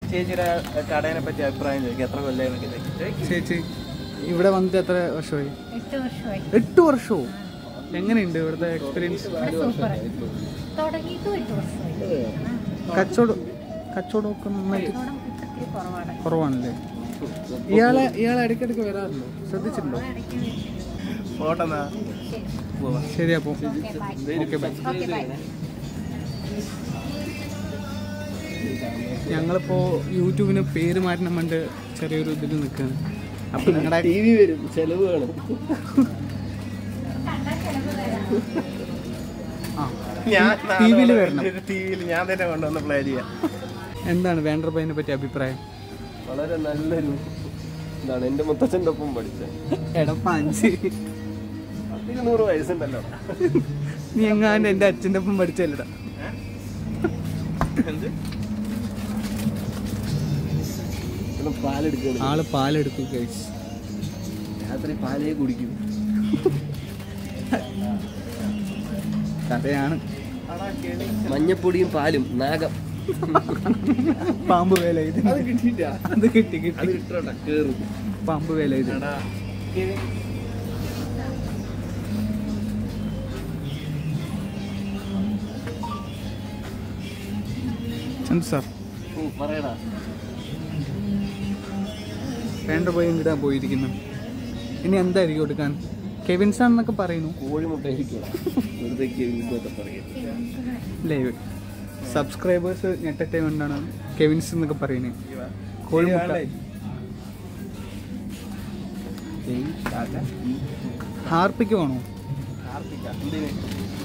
ചേച്ചിയുടെ കടേനെ പറ്റി അഭിപ്രായം ചോദിക്കും എത്ര കൊല്ലം ചേച്ചി ഇവിടെ വന്നിട്ട് എത്ര വർഷമായി എട്ട് വർഷമായി എട്ട് വർഷവും എങ്ങനെയുണ്ട് ഇവിടുത്തെ എക്സ്പീരിയൻസ് സൂപ്പർ തുടങ്ങിയിട്ടും എട്ട് വർഷമായി കച്ചവടം കച്ചവടമൊക്കെ നന്നായിട്ട് കച്ചവടം ഇത്തിരി കുറവാണ് കുറവാണല്ലേ ഇയാളെ ഇയാളെ ഇടയ്ക്കിടയ്ക്ക് വരാറുണ്ടോ ശ്രദ്ധിച്ചിട്ടുണ്ടോ ഫോട്ടോ ശരി അപ്പോൾ ഓക്കെ ബൈ ഓക്കെ ബൈ ഞങ്ങളിപ്പോ യൂട്യൂബിന് പേര് മാറ്റണം വേണ്ടി ചെറിയൊരു ഇതിൽ നിൽക്കുകയാണ് അപ്പൊ നിങ്ങളുടെ ടി വി വരും ചെലവ് വേണം ആ ഞാൻ ടി വിയിൽ വരണം ടി വിയിൽ ഞാൻ തന്നെ കൊണ്ടുവന്ന് പ്ലേ ചെയ്യാം എന്താണ് വേണ്ടർബൈനെ പറ്റി അഭിപ്രായം വളരെ നല്ലൊരു ഇതാണ് എൻ്റെ മുത്തച്ഛൻ്റെ ഒപ്പം പഠിച്ചത് എടപ്പാഞ്ച് ഇരുന്നൂറ് വയസ്സുണ്ടല്ലോ നീ എങ്ങാണ്ട് എൻ്റെ അച്ഛൻ്റെ ഒപ്പം പഠിച്ചല്ലടാ ഇവിടെ പാലെടുക്കണം ആള് പാലെടുക്കും കഴിച്ച് രാത്രി പാലേ കുടിക്കും കഥയാണ് മഞ്ഞപ്പൊടിയും പാലും നാഗം പാമ്പ് വേല ഇത് അത് കിട്ടിയില്ല അത് കിട്ടി കിട്ടി അത് കിട്ടണ്ട കേറും പാമ്പ് വേല ഇത് എന്ത് സാർ പറയടാ വേണ്ട പോയി ഇങ്ങോട്ടാ പോയിരിക്കുന്നു ഇനി എന്തായിരിക്കും കൊടുക്കാൻ കെവിൻസ് ആണെന്നൊക്കെ പറയുന്നു കോഴിമുട്ട ഇരിക്കണം വെറുതെ ഇതൊക്കെ പറയും ലൈവ് സബ്സ്ക്രൈബേഴ്സ് ഞെട്ടട്ടെ കൊണ്ടാണ് കെവിൻസ് എന്നൊക്കെ പറയുന്നത് കോഴിമുട്ട ഹാർപ്പിക്ക് വേണോ കാർത്തിക എന്തിന്